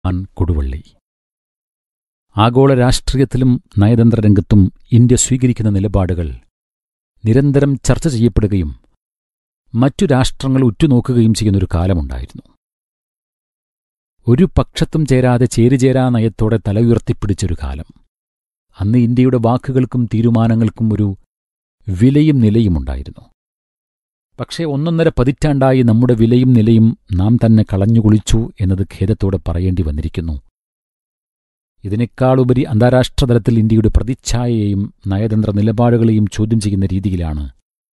an Koduvally ആഗോള രാഷ്ട്രീയത്തിലും നയതന്ത്ര രംഗത്തും ഇന്ത്യ സ്വീകരിക്കുന്ന നിലപാടുകൾ നിരന്തരം ചർച്ച ചെയ്യപ്പെടുകയും മറ്റു രാഷ്ട്രങ്ങൾ ഉറ്റുനോക്കുകയും ചെയ്യുന്നൊരു കാലമുണ്ടായിരുന്നു ഒരു പക്ഷത്തും ചേരാതെ ചേരിചേരാ നയത്തോടെ തല ഉയർത്തിപ്പിടിച്ചൊരു കാലം അന്ന് ഇന്ത്യയുടെ വാക്കുകൾക്കും തീരുമാനങ്ങൾക്കും ഒരു വിലയും നിലയുമുണ്ടായിരുന്നു പക്ഷേ ഒന്നൊന്നര പതിറ്റാണ്ടായി നമ്മുടെ വിലയും നിലയും നാം തന്നെ കളഞ്ഞുകുളിച്ചു എന്നത് ഖേദത്തോടെ പറയേണ്ടി വന്നിരിക്കുന്നു ഇതിനേക്കാളുപരി അന്താരാഷ്ട്ര തലത്തിൽ ഇന്ത്യയുടെ പ്രതിച്ഛായയെയും നയതന്ത്ര നിലപാടുകളെയും ചോദ്യം ചെയ്യുന്ന രീതിയിലാണ്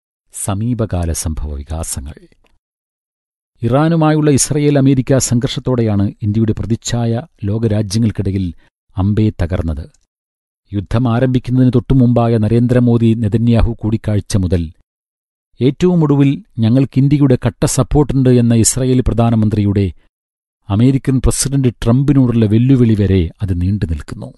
സമീപകാല സംഭവ വികാസങ്ങൾ ഇറാനുമായുള്ള ഇസ്രയേൽ അമേരിക്ക സംഘർഷത്തോടെയാണ് ഇന്ത്യയുടെ പ്രതിച്ഛായ ലോകരാജ്യങ്ങൾക്കിടയിൽ അമ്പേ തകർന്നത് യുദ്ധം ആരംഭിക്കുന്നതിന് തൊട്ടുമുമ്പായ നരേന്ദ്രമോദി നെതന്യാഹു കൂടിക്കാഴ്ച മുതൽ ഏറ്റവും ഒടുവിൽ ഞങ്ങൾക്ക് ഇന്ത്യയുടെ കട്ട സപ്പോർട്ടുണ്ട് എന്ന ഇസ്രയേൽ പ്രധാനമന്ത്രിയുടെ അമേരിക്കൻ പ്രസിഡന്റ് ട്രംപിനോടുള്ള വെല്ലുവിളി വരെ അത് നീണ്ടു നിൽക്കുന്നു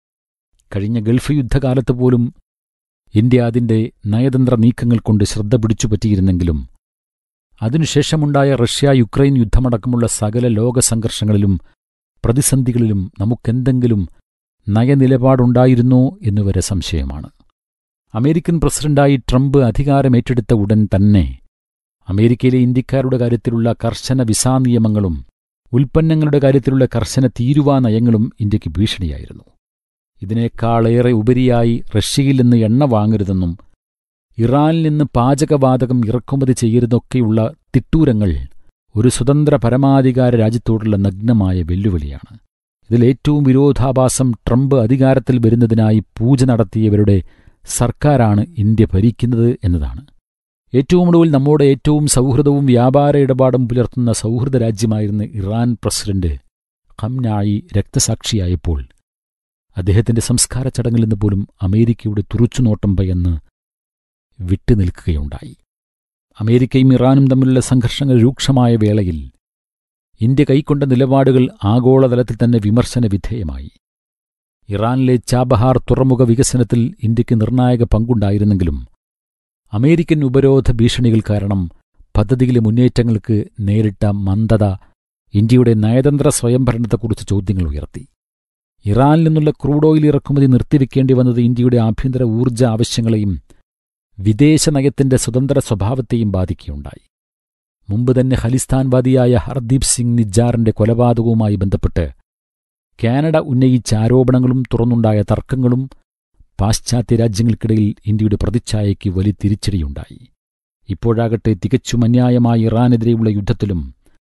കഴിഞ്ഞ ഗൾഫ് യുദ്ധകാലത്ത് പോലും ഇന്ത്യ അതിന്റെ നയതന്ത്ര നീക്കങ്ങൾ കൊണ്ട് ശ്രദ്ധ പിടിച്ചുപറ്റിയിരുന്നെങ്കിലും അതിനുശേഷമുണ്ടായ റഷ്യ യുക്രൈൻ യുദ്ധമടക്കമുള്ള സകല ലോക സംഘർഷങ്ങളിലും പ്രതിസന്ധികളിലും നമുക്കെന്തെങ്കിലും നയനിലപാടുണ്ടായിരുന്നോ എന്നുവരെ സംശയമാണ് അമേരിക്കൻ പ്രസിഡന്റായി ട്രംപ് അധികാരമേറ്റെടുത്ത ഉടൻ തന്നെ അമേരിക്കയിലെ ഇന്ത്യക്കാരുടെ കാര്യത്തിലുള്ള കർശന വിസാ നിയമങ്ങളും ഉൽപ്പന്നങ്ങളുടെ കാര്യത്തിലുള്ള കർശന തീരുവാ നയങ്ങളും ഇന്ത്യക്ക് ഭീഷണിയായിരുന്നു ഇതിനേക്കാളേറെ ഉപരിയായി റഷ്യയിൽ നിന്ന് എണ്ണ വാങ്ങരുതെന്നും ഇറാനിൽ നിന്ന് പാചകവാതകം ഇറക്കുമതി ചെയ്യരുതൊക്കെയുള്ള തിട്ടൂരങ്ങൾ ഒരു സ്വതന്ത്ര പരമാധികാര രാജ്യത്തോടുള്ള നഗ്നമായ വെല്ലുവിളിയാണ് ഇതിലേറ്റവും വിരോധാഭാസം ട്രംപ് അധികാരത്തിൽ വരുന്നതിനായി പൂജ നടത്തിയവരുടെ സർക്കാരാണ് ഇന്ത്യ ഭരിക്കുന്നത് എന്നതാണ് ഏറ്റവും ഒടുവിൽ നമ്മുടെ ഏറ്റവും സൗഹൃദവും വ്യാപാര ഇടപാടും പുലർത്തുന്ന സൗഹൃദ രാജ്യമായിരുന്ന ഇറാൻ പ്രസിഡന്റ് ഖംനായി രക്തസാക്ഷിയായപ്പോൾ അദ്ദേഹത്തിന്റെ സംസ്കാര ചടങ്ങിൽ നിന്ന് പോലും അമേരിക്കയുടെ തുറച്ചുനോട്ടം ഭയന്ന് വിട്ടുനിൽക്കുകയുണ്ടായി അമേരിക്കയും ഇറാനും തമ്മിലുള്ള സംഘർഷങ്ങൾ രൂക്ഷമായ വേളയിൽ ഇന്ത്യ കൈക്കൊണ്ട നിലപാടുകൾ ആഗോളതലത്തിൽ തന്നെ വിമർശന വിധേയമായി ഇറാനിലെ ചാബഹാർ തുറമുഖ വികസനത്തിൽ ഇന്ത്യക്ക് നിർണായക പങ്കുണ്ടായിരുന്നെങ്കിലും അമേരിക്കൻ ഉപരോധ ഭീഷണികൾ കാരണം പദ്ധതിയിലെ മുന്നേറ്റങ്ങൾക്ക് നേരിട്ട മന്ദത ഇന്ത്യയുടെ നയതന്ത്ര സ്വയംഭരണത്തെക്കുറിച്ച് ചോദ്യങ്ങൾ ഉയർത്തി ഇറാനിൽ നിന്നുള്ള ക്രൂഡ് ഓയിൽ ഇറക്കുമതി നിർത്തിവെക്കേണ്ടി വന്നത് ഇന്ത്യയുടെ ആഭ്യന്തര ഊർജ്ജ ആവശ്യങ്ങളെയും വിദേശ നയത്തിന്റെ സ്വതന്ത്ര സ്വഭാവത്തെയും ബാധിക്കുകയുണ്ടായി മുമ്പ് തന്നെ ഖലിസ്ഥാൻവാദിയായ ഹർദീപ് സിംഗ് നിജാറിന്റെ കൊലപാതകവുമായി ബന്ധപ്പെട്ട് കാനഡ ഉന്നയിച്ച ആരോപണങ്ങളും തുറന്നുണ്ടായ തർക്കങ്ങളും പാശ്ചാത്യ രാജ്യങ്ങൾക്കിടയിൽ ഇന്ത്യയുടെ പ്രതിച്ഛായയ്ക്ക് വലിയ തിരിച്ചടിയുണ്ടായി ഇപ്പോഴാകട്ടെ തികച്ചും അന്യായമായ ഇറാനെതിരെയുള്ള യുദ്ധത്തിലും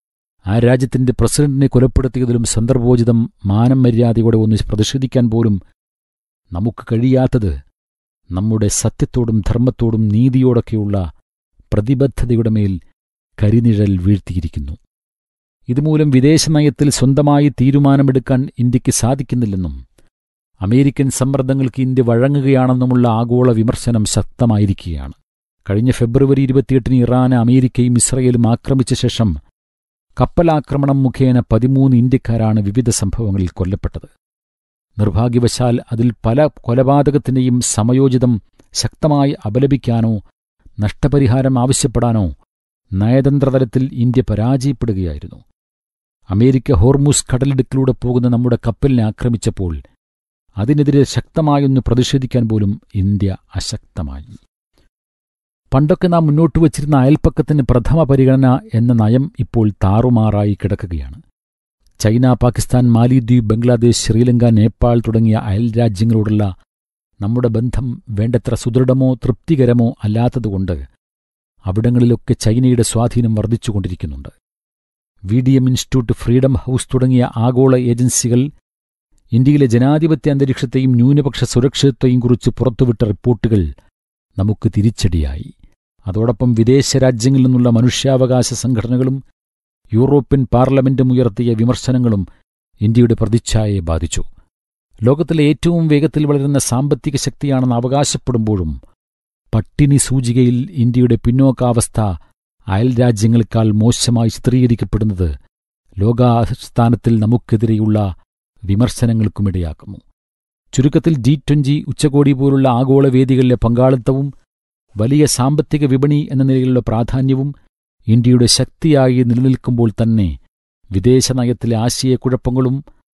ആ രാജ്യത്തിന്റെ പ്രസിഡന്റിനെ കൊലപ്പെടുത്തിയതിലും സന്ദർഭോചിതം മാനം മര്യാദയോടെ ഒന്ന് പ്രതിഷേധിക്കാൻ പോലും നമുക്ക് കഴിയാത്തത് നമ്മുടെ സത്യത്തോടും ധർമ്മത്തോടും നീതിയോടൊക്കെയുള്ള പ്രതിബദ്ധതയുടെ മേൽ കരിനിഴൽ വീഴ്ത്തിയിരിക്കുന്നു ഇതുമൂലം വിദേശനയത്തിൽ സ്വന്തമായി തീരുമാനമെടുക്കാൻ ഇന്ത്യക്ക് സാധിക്കുന്നില്ലെന്നും അമേരിക്കൻ സമ്മർദ്ദങ്ങൾക്ക് ഇന്ത്യ വഴങ്ങുകയാണെന്നുമുള്ള ആഗോള വിമർശനം ശക്തമായിരിക്കുകയാണ് കഴിഞ്ഞ ഫെബ്രുവരി ഇരുപത്തിയെട്ടിന് ഇറാന് അമേരിക്കയും ഇസ്രയേലും ആക്രമിച്ച ശേഷം കപ്പലാക്രമണം മുഖേന പതിമൂന്ന് ഇന്ത്യക്കാരാണ് വിവിധ സംഭവങ്ങളിൽ കൊല്ലപ്പെട്ടത് നിർഭാഗ്യവശാൽ അതിൽ പല കൊലപാതകത്തിനെയും സമയോചിതം ശക്തമായി അപലപിക്കാനോ നഷ്ടപരിഹാരം ആവശ്യപ്പെടാനോ നയതന്ത്രതലത്തിൽ ഇന്ത്യ പരാജയപ്പെടുകയായിരുന്നു അമേരിക്ക ഹോർമുസ് കടലിടുക്കിലൂടെ പോകുന്ന നമ്മുടെ കപ്പലിനെ ആക്രമിച്ചപ്പോൾ അതിനെതിരെ ശക്തമായൊന്ന് പ്രതിഷേധിക്കാൻ പോലും ഇന്ത്യ അശക്തമായി പണ്ടൊക്കെ നാം മുന്നോട്ട് വച്ചിരുന്ന അയൽപ്പക്കത്തിന് പ്രഥമ പരിഗണന എന്ന നയം ഇപ്പോൾ താറുമാറായി കിടക്കുകയാണ് ചൈന പാകിസ്ഥാൻ മാലിദ്വീപ് ബംഗ്ലാദേശ് ശ്രീലങ്ക നേപ്പാൾ തുടങ്ങിയ അയൽ രാജ്യങ്ങളോടുള്ള നമ്മുടെ ബന്ധം വേണ്ടത്ര സുദൃഢമോ തൃപ്തികരമോ അല്ലാത്തതുകൊണ്ട് അവിടങ്ങളിലൊക്കെ ചൈനയുടെ സ്വാധീനം വർദ്ധിച്ചുകൊണ്ടിരിക്കുന്നുണ്ട് V D M institute Freedom House തുടങ്ങിയ ആഗോള ഏജൻസികൾ ഇന്ത്യയിലെ ജനാധിപത്യ അന്തരീക്ഷത്തെയും ന്യൂനപക്ഷ സുരക്ഷിതത്വയും കുറിച്ച് പുറത്തുവിട്ട റിപ്പോർട്ടുകൾ നമുക്ക് തിരിച്ചടിയായി അതോടൊപ്പം വിദേശ രാജ്യങ്ങളിൽ നിന്നുള്ള മനുഷ്യാവകാശ സംഘടനകളും യൂറോപ്യൻ പാർലമെന്റും ഉയർത്തിയ വിമർശനങ്ങളും ഇന്ത്യയുടെ പ്രതിച്ഛായയെ ബാധിച്ചു ലോകത്തിലെ ഏറ്റവും വേഗത്തിൽ വളരുന്ന സാമ്പത്തിക ശക്തിയാണെന്ന് അവകാശപ്പെടുമ്പോഴും പട്ടിണി സൂചികയിൽ ഇന്ത്യയുടെ പിന്നോക്കാവസ്ഥ അയൽ രാജ്യങ്ങളെക്കാൾ മോശമായി ചിത്രീകരിക്കപ്പെടുന്നത് ലോകാസ്ഥാനത്തിൽ നമുക്കെതിരെയുള്ള വിമർശനങ്ങൾക്കുമിടയാക്കുന്നു ചുരുക്കത്തിൽ ജി ട്വന്റി ഉച്ചകോടി പോലുള്ള ആഗോള വേദികളിലെ പങ്കാളിത്തവും വലിയ സാമ്പത്തിക വിപണി എന്ന നിലയിലുള്ള പ്രാധാന്യവും ഇന്ത്യയുടെ ശക്തിയായി നിലനിൽക്കുമ്പോൾ തന്നെ വിദേശനയത്തിലെ ആശയക്കുഴപ്പങ്ങളും